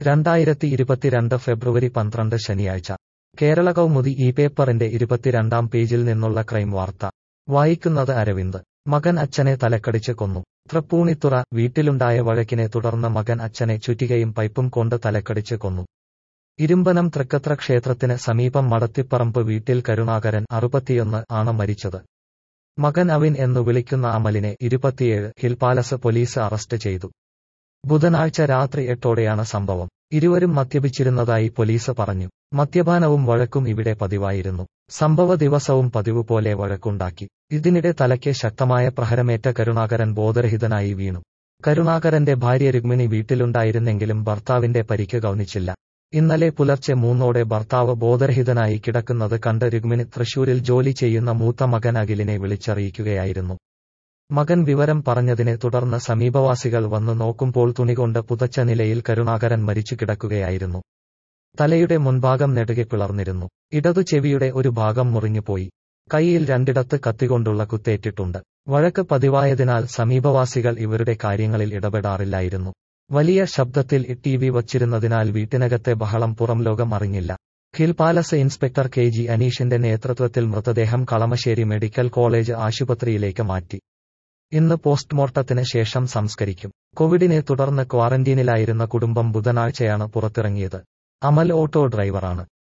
രണ്ടായിരത്തി ഇരുപത്തിരണ്ട് ഫെബ്രുവരി പന്ത്രണ്ട് ശനിയാഴ്ച കേരള കൗമുദി ഈ പേപ്പറിന്റെ ഇരുപത്തിരണ്ടാം പേജിൽ നിന്നുള്ള ക്രൈം വാർത്ത വായിക്കുന്നത് അരവിന്ദ് മകൻ അച്ഛനെ തലക്കടിച്ച് കൊന്നു തൃപ്പൂണിത്തുറ വീട്ടിലുണ്ടായ വഴക്കിനെ തുടർന്ന് മകൻ അച്ഛനെ ചുറ്റികയും പൈപ്പും കൊണ്ട് തലക്കടിച്ച് കൊന്നു ഇരുമ്പനം തൃക്കത്ര ക്ഷേത്രത്തിന് സമീപം മടത്തിപ്പറമ്പ് വീട്ടിൽ കരുണാകരൻ അറുപത്തിയൊന്ന് ആണ് മരിച്ചത് മകൻ അവിൻ എന്നു വിളിക്കുന്ന അമലിനെ ഇരുപത്തിയേഴ് ഹിൽ പാലസ് പോലീസ് അറസ്റ്റ് ചെയ്തു ബുധനാഴ്ച രാത്രി എട്ടോടെയാണ് സംഭവം ഇരുവരും മദ്യപിച്ചിരുന്നതായി പോലീസ് പറഞ്ഞു മദ്യപാനവും വഴക്കും ഇവിടെ പതിവായിരുന്നു സംഭവ ദിവസവും പതിവ് പോലെ വഴക്കുണ്ടാക്കി ഇതിനിടെ തലയ്ക്ക് ശക്തമായ പ്രഹരമേറ്റ കരുണാകരൻ ബോധരഹിതനായി വീണു കരുണാകരന്റെ ഭാര്യ രുക്മിണി വീട്ടിലുണ്ടായിരുന്നെങ്കിലും ഭർത്താവിന്റെ പരിക്ക് ഗൗനിച്ചില്ല ഇന്നലെ പുലർച്ചെ മൂന്നോടെ ഭർത്താവ് ബോധരഹിതനായി കിടക്കുന്നത് കണ്ട് രുക്മിണി തൃശൂരിൽ ജോലി ചെയ്യുന്ന മൂത്ത മകൻ അഖിലിനെ വിളിച്ചറിയിക്കുകയായിരുന്നു മകൻ വിവരം പറഞ്ഞതിനെ തുടർന്ന് സമീപവാസികൾ വന്നു നോക്കുമ്പോൾ തുണികൊണ്ട് പുതച്ച നിലയിൽ കരുണാകരൻ മരിച്ചു കിടക്കുകയായിരുന്നു തലയുടെ മുൻഭാഗം നെടുകെ പിളർന്നിരുന്നു ഇടതു ചെവിയുടെ ഒരു ഭാഗം മുറിഞ്ഞുപോയി കൈയിൽ രണ്ടിടത്ത് കത്തികൊണ്ടുള്ള കുത്തേറ്റിട്ടുണ്ട് വഴക്ക് പതിവായതിനാൽ സമീപവാസികൾ ഇവരുടെ കാര്യങ്ങളിൽ ഇടപെടാറില്ലായിരുന്നു വലിയ ശബ്ദത്തിൽ ടി വി വച്ചിരുന്നതിനാൽ വീട്ടിനകത്തെ ബഹളം പുറം ലോകം അറിഞ്ഞില്ല Hill Palace inspector K G അനീഷിന്റെ നേതൃത്വത്തിൽ മൃതദേഹം കളമശ്ശേരി മെഡിക്കൽ കോളേജ് ആശുപത്രിയിലേക്ക് മാറ്റി ഇന്ന് പോസ്റ്റ്മോർട്ടത്തിന് ശേഷം സംസ്കരിക്കും കോവിഡിനെ തുടർന്ന് ക്വാറന്റീനിലായിരുന്ന കുടുംബം ബുധനാഴ്ചയാണ് പുറത്തിറങ്ങിയത് അമൽ ഓട്ടോ ഡ്രൈവറാണ്